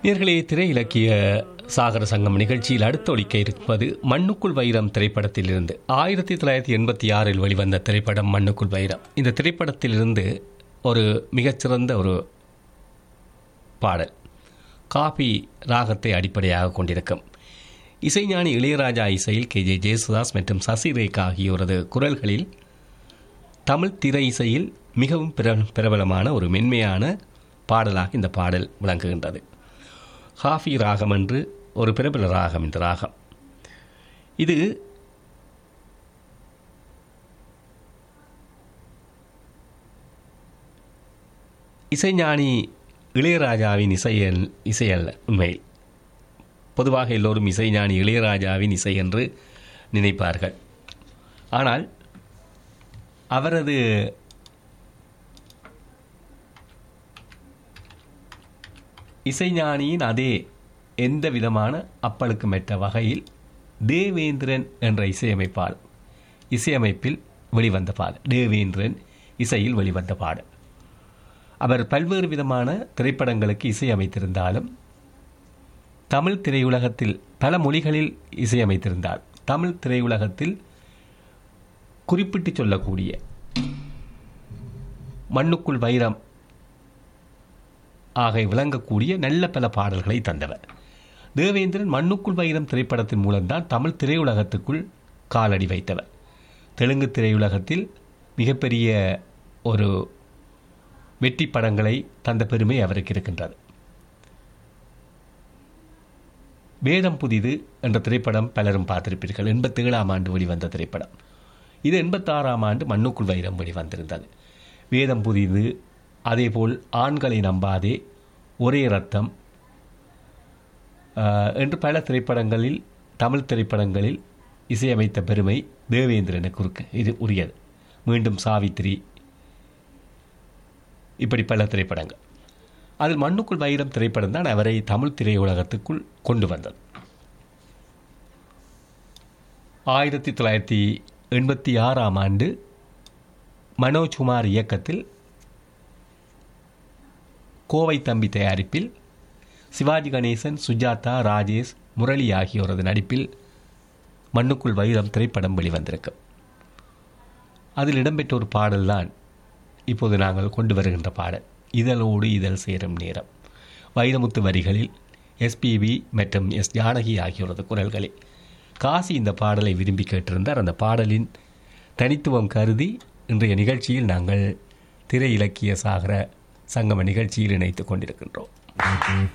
நேர்களே திரை இலக்கிய சாகர சங்கம் நிகழ்ச்சியில் அடுத்து ஒலிக்க இருப்பது மண்ணுக்குள் வைரம் திரைப்படத்திலிருந்து ஆயிரத்தி தொள்ளாயிரத்தி எண்பத்தி ஆறில் வெளிவந்த திரைப்படம் மண்ணுக்குள் வைரம் இந்த திரைப்படத்திலிருந்து ஒரு மிகச்சிறந்த ஒரு பாடல் காபி ராகத்தை அடிப்படையாக கொண்டிருக்கும் இசைஞானி இளையராஜா இசையில் கே ஜே ஜேசுதாஸ் மற்றும் சசிரேகா ஆகியோரது குரல்களில் தமிழ் திரை இசையில் மிகவும் பிர பிரபலமான ஒரு மென்மையான பாடலாக இந்த பாடல் விளங்குகின்றது ஹாஃபி ராகம் என்று ஒரு பிரபல ராகம் இந்த ராகம் இது இசைஞானி இளையராஜாவின் இசையல் இசையல்ல உண்மையில் பொதுவாக எல்லோரும் இசைஞானி இளையராஜாவின் இசை என்று நினைப்பார்கள் ஆனால் அவரது இசைஞானியின் அதே எந்த விதமான அப்பளுக்கு மெட்ட வகையில் தேவேந்திரன் என்ற இசையமைப்பால் இசையமைப்பில் வெளிவந்த பாடல் தேவேந்திரன் இசையில் வெளிவந்த பாடல் அவர் பல்வேறு விதமான திரைப்படங்களுக்கு இசையமைத்திருந்தாலும் தமிழ் திரையுலகத்தில் பல மொழிகளில் இசையமைத்திருந்தார் தமிழ் திரையுலகத்தில் குறிப்பிட்டு சொல்லக்கூடிய மண்ணுக்குள் வைரம் ஆக விளங்கக்கூடிய நல்ல பல பாடல்களை தந்தவர் தேவேந்திரன் மண்ணுக்குள் வைரம் திரைப்படத்தின் மூலம்தான் தமிழ் திரையுலகத்துக்குள் காலடி வைத்தவர் தெலுங்கு திரையுலகத்தில் மிகப்பெரிய ஒரு வெற்றி படங்களை தந்த பெருமை அவருக்கு இருக்கின்றது வேதம் புதிது என்ற திரைப்படம் பலரும் பார்த்திருப்பீர்கள் எண்பத்தி ஏழாம் ஆண்டு வெளிவந்த திரைப்படம் இது எண்பத்தாறாம் ஆண்டு மண்ணுக்குள் வைரம் வெளிவந்திருந்தது வேதம் புதிது அதேபோல் ஆண்களை நம்பாதே ஒரே ரத்தம் என்று பல திரைப்படங்களில் தமிழ் திரைப்படங்களில் இசையமைத்த பெருமை தேவேந்திரனுக்கு இருக்கு இது உரியது மீண்டும் சாவித்திரி இப்படி பல திரைப்படங்கள் அதில் மண்ணுக்குள் வைரம் திரைப்படம் தான் அவரை தமிழ் திரையுலகத்துக்குள் கொண்டு வந்தது ஆயிரத்தி தொள்ளாயிரத்தி எண்பத்தி ஆறாம் ஆண்டு மனோஜ்குமார் இயக்கத்தில் கோவை தம்பி தயாரிப்பில் சிவாஜி கணேசன் சுஜாதா ராஜேஷ் முரளி ஆகியோரது நடிப்பில் மண்ணுக்குள் வைரம் திரைப்படம் வெளிவந்திருக்கு அதில் இடம்பெற்ற ஒரு பாடல்தான் இப்போது நாங்கள் கொண்டு வருகின்ற பாடல் இதழோடு இதழ் சேரும் நேரம் வைரமுத்து வரிகளில் எஸ்பிபி மற்றும் எஸ் ஜானகி ஆகியோரது குரல்களில் காசி இந்த பாடலை விரும்பி கேட்டிருந்தார் அந்த பாடலின் தனித்துவம் கருதி இன்றைய நிகழ்ச்சியில் நாங்கள் திரை இலக்கிய சாகர சங்கம நிகழ்ச்சியில் இணைத்து கொண்டிருக்கின்றோம்